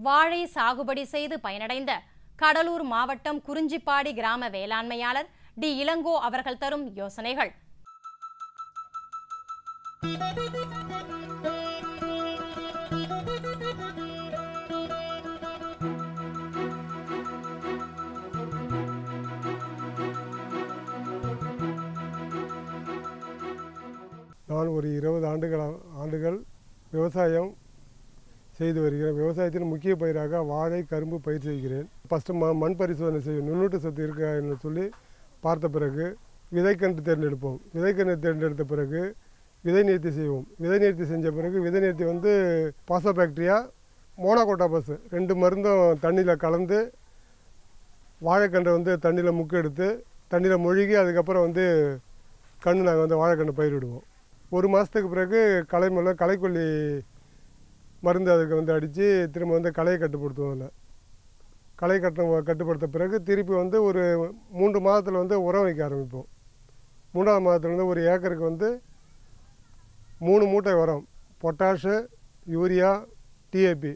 வாழை சாகுபடி செய்து பயனடைந்த கடலூர் மாவட்டம் குறிஞ்சிப்பாடி கிராம வேளாண்மையாளர் டி இளங்கோ அவர்கள் தரும் யோசனைகள் நான் ஒரு இருபது ஆண்டுகள் ஆண்டுகள் விவசாயம் செய்து வருகிறேன் விவசாயத்தின் முக்கிய பயிராக வாழை கரும்பு பயிர் செய்கிறேன் ஃபஸ்ட்டு ம மண் பரிசோதனை செய்யும் நுண்ணூட்ட சத்து இருக்கா என்று சொல்லி பார்த்த பிறகு விதைக்கன்று தேர்ந்தெடுப்போம் விதைக்கன்று தேர்ந்தெடுத்த பிறகு விதை நிறுத்தி செய்வோம் விதை நிறுத்தி செஞ்ச பிறகு விதை நிறுத்தி வந்து பாசோபாக்டீரியா மோனோகோட்டாபஸ் ரெண்டு மருந்தும் தண்ணியில் கலந்து வாழைக்கன்றை வந்து தண்ணியில் முக்கு எடுத்து தண்ணியில் முழுகி அதுக்கப்புறம் வந்து கன்று நாங்கள் வந்து வாழைக்கன்று பயிரிடுவோம் ஒரு மாதத்துக்கு பிறகு களை மல்ல களைக்கொல்லி மருந்து அதுக்கு வந்து அடித்து திரும்ப வந்து களையை கட்டுப்படுத்துவோம் அதில் களை கட்ட கட்டுப்படுத்த பிறகு திருப்பி வந்து ஒரு மூன்று மாதத்தில் வந்து உரம் வைக்க ஆரம்பிப்போம் மூன்றாவது மாதத்துல வந்து ஒரு ஏக்கருக்கு வந்து மூணு மூட்டை உரம் பொட்டாஷு யூரியா டிஏபி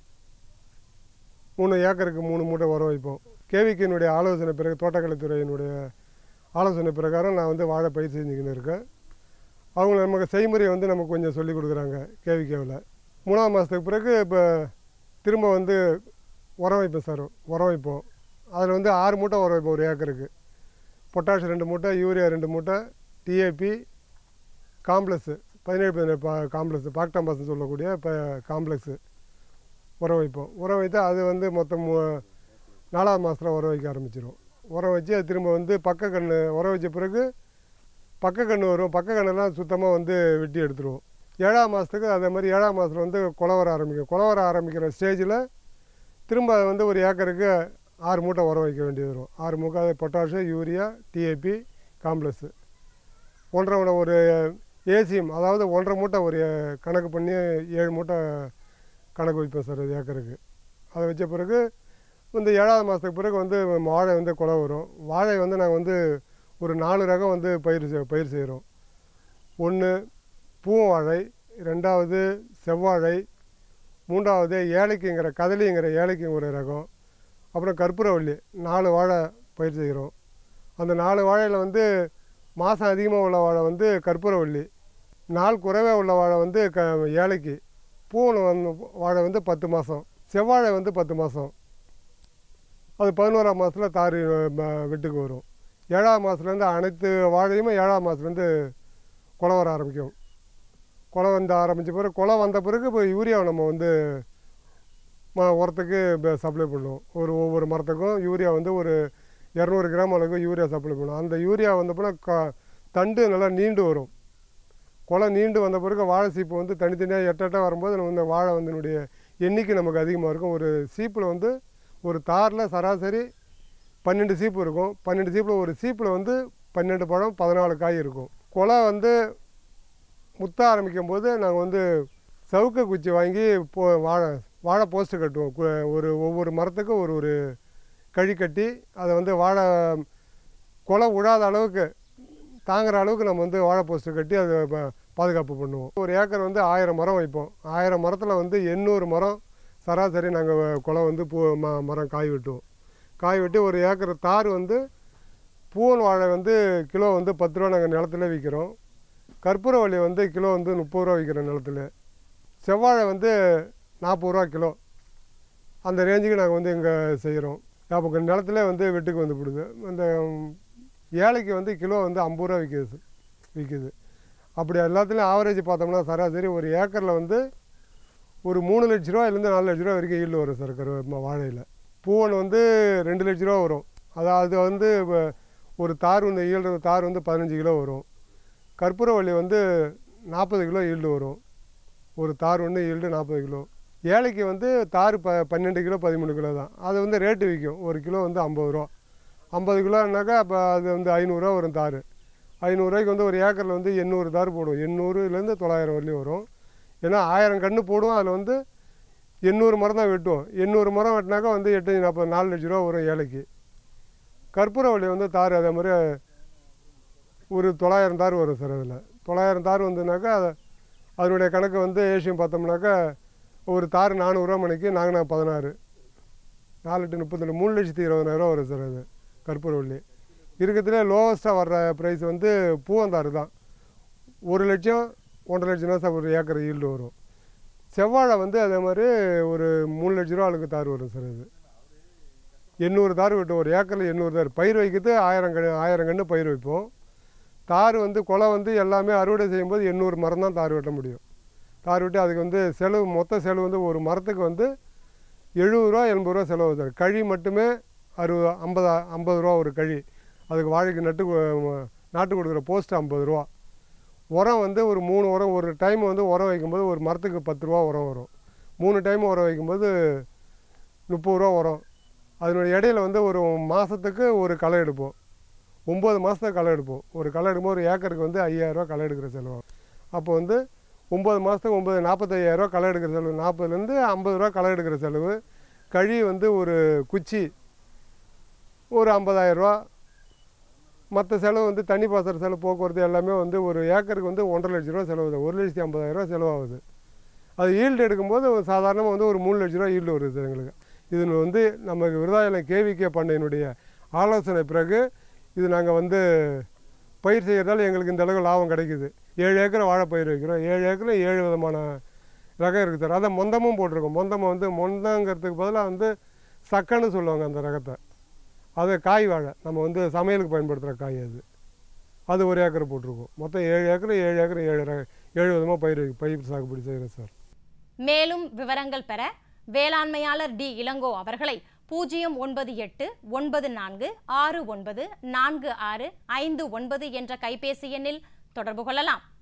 மூணு ஏக்கருக்கு மூணு மூட்டை உரம் வைப்போம் கேவிக்கினுடைய ஆலோசனை பிறகு தோட்டக்கலைத்துறையினுடைய ஆலோசனை பிரகாரம் நான் வந்து வாழை பயிர் செஞ்சுக்கின்னு இருக்கேன் அவங்க நமக்கு செய்முறையை வந்து நமக்கு கொஞ்சம் சொல்லி கொடுக்குறாங்க கேவிகேவில் மூணாவது மாதத்துக்கு பிறகு இப்போ திரும்ப வந்து உரம் வைப்போம் சார் உரம் வைப்போம் அதில் வந்து ஆறு மூட்டை உரம் வைப்போம் ஒரு ஏக்கருக்கு பொட்டாஷ் ரெண்டு மூட்டை யூரியா ரெண்டு மூட்டை டிஏபி காம்ப்ளெக்ஸு பதினேழு பதினேழு பா காம்ப்ளெக்ஸு பாக்டாம்பாஸ்னு சொல்லக்கூடிய இப்போ காம்ப்ளெக்ஸு உரம் வைப்போம் உரம் வைத்தா அது வந்து மொத்தம் மூ- நாலாவது மாதத்தில் உரம் வைக்க ஆரம்பிச்சிடும் உரம் வச்சு அது திரும்ப வந்து பக்க கன்று உரம் வச்ச பிறகு பக்க கன்று வரும் பக்க கண்ணெல்லாம் சுத்தமாக வந்து வெட்டி எடுத்துருவோம் ஏழாம் மாதத்துக்கு அதே மாதிரி ஏழாம் மாதத்தில் வந்து குலை வர ஆரம்பிக்கும் குலை வர ஆரம்பிக்கிற ஸ்டேஜில் திரும்ப அது வந்து ஒரு ஏக்கருக்கு ஆறு மூட்டை உரம் வைக்க வேண்டியது வரும் ஆறு மூட்டை பொட்டாஷு யூரியா டிஏபி காம்ப்ளெக்ஸு ஒன்றரை மூட்டை ஒரு ஏசிஎம் அதாவது ஒன்றரை மூட்டை ஒரு கணக்கு பண்ணி ஏழு மூட்டை கணக்கு வைப்பேன் சார் ஒரு ஏக்கருக்கு அதை வச்ச பிறகு இந்த ஏழாவது மாதத்துக்கு பிறகு வந்து வாழை வந்து குலை வரும் வாழை வந்து நாங்கள் வந்து ஒரு நாலு ரகம் வந்து பயிர் செய்- பயிர் செய்கிறோம் ஒன்று பூவாழை ரெண்டாவது செவ்வாழை மூன்றாவது ஏழைக்குங்கிற கதலிங்கிற ஏழைக்குங்கிற ரகம் அப்புறம் கற்பூரவள்ளி நாலு வாழை பயிர் செய்கிறோம் அந்த நாலு வாழையில் வந்து மாதம் அதிகமாக உள்ள வாழை வந்து கற்பூரவள்ளி நாள் குறைவே உள்ள வாழை வந்து க ஏழைக்கு பூவனை வந்து வாழை வந்து பத்து மாதம் செவ்வாழை வந்து பத்து மாதம் அது பதினோராம் மாதத்தில் தாரி ம- வெட்டுக்கு வரும் ஏழாம் மாதத்துலேருந்து அனைத்து வாழையுமே ஏழாம் மாதத்துலேருந்து குலை வர ஆரம்பிக்கும் குலை வந்து ஆரம்பித்த பிறகு குலை வந்த பிறகு இப்போ யூரியாவை நம்ம வந்து ம உரத்துக்கு சப்ளை பண்ணுவோம் ஒரு ஒவ்வொரு மரத்துக்கும் யூரியா வந்து ஒரு இரநூறு கிராம் அளவுக்கு யூரியா சப்ளை பண்ணுவோம் அந்த யூரியா வந்தப்போனா க தண்டு நல்லா நீண்டு வரும் குலை நீண்டு வந்த பிறகு வாழை சீப்பு வந்து தனித்தனியாக எட்ட எட்ட வரும்போது நம்ம இந்த வாழை வந்தினுடைய எண்ணிக்கை நமக்கு அதிகமாக இருக்கும் ஒரு சீப்பில் வந்து ஒரு தாரில் சராசரி பன்னெண்டு சீப்பு இருக்கும் பன்னெண்டு சீப்பில் ஒரு சீப்பில் வந்து பன்னெண்டு பழம் பதினாலு காய் இருக்கும் குலை வந்து முத்த ஆரம்பிக்கும் போது நாங்கள் வந்து சவுக்க குச்சி வாங்கி போ வாழை வாழை போஸ்ட்டு கட்டுவோம் கு- ஒரு ஒவ்வொரு மரத்துக்கும் ஒரு ஒரு கழி கட்டி அதை வந்து வாழை குலை விழாத அளவுக்கு தாங்குற அளவுக்கு நம்ம வந்து வாழை போஸ்ட்டு கட்டி அதை ப- பாதுகாப்பு பண்ணுவோம் ஒரு ஏக்கர் வந்து ஆயிரம் மரம் வைப்போம் ஆயிரம் மரத்தில் வந்து எண்ணூறு மரம் சராசரி நாங்கள் குலை வந்து பூ ம மரம் காய் வெட்டுவோம் காய் வெட்டி ஒரு ஏக்கர் தார் வந்து பூவன் வாழை வந்து கிலோ வந்து பத்து ரூபா நாங்கள் நிலத்துல விற்கிறோம் கற்பூரவள்ளி வந்து கிலோ வந்து முப்பது ரூபா விற்கிறோம் நிலத்துல செவ்வாழை வந்து நாற்பது ரூபா கிலோ அந்த ரேஞ்சுக்கு நாங்கள் வந்து இங்கே செய்கிறோம் அப்போ நிலத்துல வந்து வெட்டுக்கு வந்து விடுது அந்த ம், ஏழைக்கு வந்து கிலோ வந்து ஐம்பது ரூபா விற்கிது விற்கிது அப்படி எல்லாத்துலேயும் ஆவரேஜ் பார்த்தோம்னா சராசரி ஒரு ஏக்கரில் வந்து ஒரு மூணு லட்ச ரூபாயிலேருந்து நாலு லட்ச ரூபா வரைக்கும் ஈல்டு வரும் சார் கரு ம- வாழையில் பூவன் வந்து ரெண்டு லட்ச ரூபா வரும் அதாவது வந்து இப்போ ஒரு தார் வந்து ஈல்டு தார் வந்து பதினஞ்சு கிலோ வரும் கற்பூரவள்ளி வந்து நாற்பது கிலோ ஈல்டு வரும் ஒரு தார் ஒன்று ஈல்டு நாற்பது கிலோ ஏழைக்கு வந்து தார் ப பன்னெண்டு கிலோ பதிமூணு கிலோ தான் அது வந்து ரேட்டு விற்கும் ஒரு கிலோ வந்து ஐம்பது ரூபா ஐம்பது கிலோனாக்கா அப்போ அது வந்து ஐநூறுரூவா வரும் தார் ஐநூறுரூவாய்க்கு வந்து ஒரு ஏக்கரில் வந்து எண்ணூறு தார் போடுவோம் எண்ணூறுலேருந்து தொள்ளாயிரம் வரலையும் வரும் ஏன்னா ஆயிரம் கன்று போடுவோம் அதில் வந்து எண்ணூறு மரம் தான் வெட்டுவோம் எண்ணூறு மரம் வெட்டினாக்கா வந்து எட்டு நாற்பது நாலு லட்ச ரூபா வரும் ஏழைக்கு கற்பூரவள்ளி வந்து தார் அதே மாதிரி ஒரு தொள்ளாயிரம் தார் வரும் சார் அதில் தொள்ளாயிரம் தார் வந்ததுனாக்கா அது- அதனுடைய கணக்கு வந்து ஏசியம் பார்த்தோம்னாக்கா ஒரு தார் நானூறுரூவா மணிக்கு நாங்கள் பதினாறு நாலு டு முப்பத்தி மூணு லட்சத்தி இருபதாயிரம் வரும் சார் அது கற்பூரவள்ளி இருக்கிறதுலே லோவஸ்ட்டாக வர்ற ப்ரைஸ் வந்து பூவந்தாறு தான் ஒரு லட்சம் ஒன்றரை லட்சம் தான் சார் ஒரு ஏக்கர் ஈல்டு வரும் செவ்வாழை வந்து அதே மாதிரி ஒரு மூணு லட்ச ரூபா அளவுக்கு தார் வரும் சார் அது எண்ணூறு தார் வெட்டும் ஒரு ஏக்கரில் எண்ணூறு தார் பயிர் வைக்கிறது ஆயிரம் கன்று ஆயிரம் கன்று பயிர் வைப்போம் தார் வந்து குலை வந்து எல்லாமே அறுவடை செய்யும்போது எண்ணூறு மரம் தான் தார் வெட்ட முடியும் தார் வெட்டி அதுக்கு வந்து செலவு மொத்த செலவு வந்து ஒரு மரத்துக்கு வந்து எழுபது ரூபா எண்பது ரூபா செலவு சார் கழி மட்டுமே அறுபது ஐம்பது ஐம்பது ரூபா ஒரு கழி அதுக்கு வாழைக்கு நட்டு கு- நாட்டு கொடுக்குற போஸ்ட் ஐம்பது ரூபா உரம் வந்து ஒரு மூணு உரம் ஒரு டைம் வந்து உரம் வைக்கும்போது ஒரு மரத்துக்கு பத்து ரூபா உரம் வரும் மூணு டைம் உரம் வைக்கும்போது முப்பது ரூபா உரம் அதனுடைய இடையில வந்து ஒரு மாதத்துக்கு ஒரு களை எடுப்போம் ஒம்பது மாதத்துக்கு களை எடுப்போம் ஒரு களை எடுக்கும்போது ஒரு ஏக்கருக்கு வந்து ஐயாயிரரூவா களை எடுக்கிற செலவு அப்போ வந்து ஒம்பது மாதத்துக்கு ஒம்பது நாற்பத்தையாயிரரூவா களை எடுக்கிற செலவு நாற்பதுலேருந்து ஐம்பது ரூபா களை எடுக்கிற செலவு கழி வந்து ஒரு குச்சி ஒரு ஐம்பதாயிரரூவா மற்ற செலவு வந்து தண்ணி பாசற செலவு போக்குவரத்து எல்லாமே வந்து ஒரு ஏக்கருக்கு வந்து ஒன்றரை லட்ச ரூபா செலவு ஒரு லட்சத்தி ஐம்பதாயிரரூவா செலவாகுது அது ஈல்டு எடுக்கும்போது சாதாரணமாக வந்து ஒரு மூணு லட்ச ரூபா ஈல்டு வருது சார் எங்களுக்கு இது வந்து நமக்கு விருதாயலம் கேவிகே பண்ணையினுடைய ஆலோசனை பிறகு இது நாங்கள் வந்து பயிர் செய்கிறதால எங்களுக்கு இந்த அளவுக்கு லாபம் கிடைக்குது ஏழு ஏக்கர் வாழை பயிர் வைக்கிறோம் ஏழு ஏக்கரில் ஏழு விதமான ரகம் இருக்குது சார் அதை மொந்தமும் போட்டிருக்கோம் மொந்தம் வந்து மொந்தங்கிறதுக்கு பதிலாக வந்து சக்கன்னு சொல்லுவாங்க அந்த ரகத்தை அது காய் வாழை நம்ம வந்து சமையலுக்கு பயன்படுத்துகிற காய் அது அது ஒரு ஏக்கர் போட்டிருக்கோம் மொத்தம் ஏழு ஏக்கர் ஏழு ஏக்கர் ஏழு ரக ஏழு விதமாக பயிர் பயிர் சாகுபடி செய்கிறேன் சார் மேலும் விவரங்கள் பெற வேளாண்மையாளர் டி இளங்கோ அவர்களை பூஜ்ஜியம் ஒன்பது எட்டு ஒன்பது நான்கு ஆறு ஒன்பது நான்கு ஆறு ஐந்து ஒன்பது என்ற கைபேசி எண்ணில் தொடர்பு கொள்ளலாம்